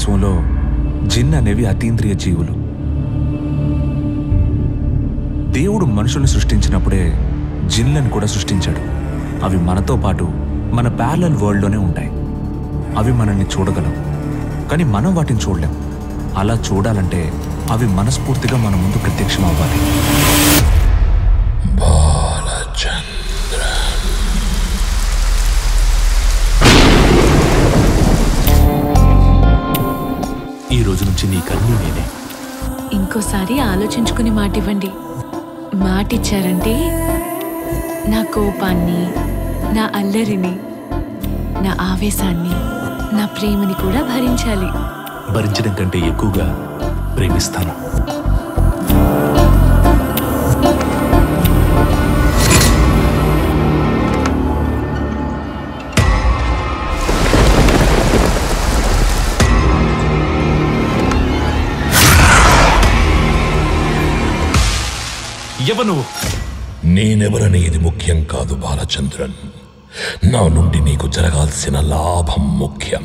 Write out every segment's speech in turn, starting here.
ప్రపంచంలో జిన్ అనేవి అతీంద్రియ జీవులు దేవుడు మనుషుల్ని సృష్టించినప్పుడే జిన్లను కూడా సృష్టించాడు అవి మనతో పాటు మన ప్యారలల్ వరల్డ్లోనే ఉంటాయి అవి మనల్ని చూడగలం కానీ మనం వాటిని చూడలేం అలా చూడాలంటే అవి మనస్ఫూర్తిగా మన ముందు ప్రత్యక్షం అవ్వాలి ఈ రోజు నుంచి నీ కన్ను నేనే ఇంకోసారి ఆలోచించుకుని మాట ఇవ్వండి మాట ఇచ్చారంటే నా కోపాన్ని నా అల్లరిని నా ఆవేశాన్ని నా ప్రేమని కూడా భరించాలి భరించడం కంటే ఎక్కువగా ప్రేమిస్తాను ఎవను నేనెవరని ఇది ముఖ్యం కాదు బాలచంద్రన్ నా నుండి నీకు జరగాల్సిన లాభం ముఖ్యం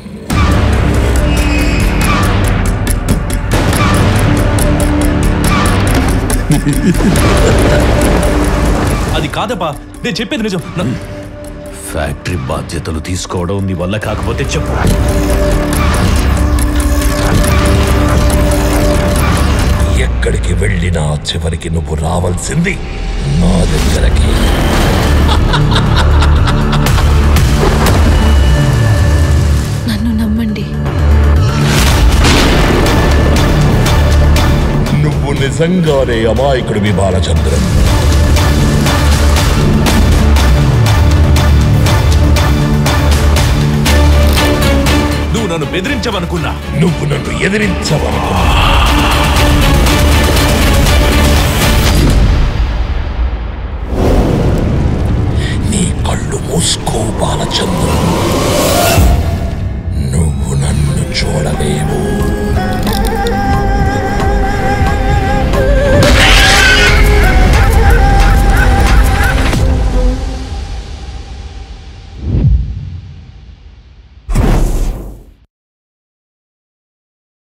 అది కాదప్పా నేను చెప్పేది నిజం నా- ఫ్యాక్టరీ బాధ్యతలు తీసుకోవడం నీ వల్ల కాకపోతే చెప్పు ఎక్కడికి వెళ్ళినా చివరికి నువ్వు రావాల్సింది నా దగ్గరకి నన్ను నమ్మండి నువ్వు నిజంగానే అమాయకుడివి బాలచంద్రన్ నువ్వు నన్ను బెదిరించవనుకున్నా నువ్వు నన్ను ఎదిరించవనుకున్నా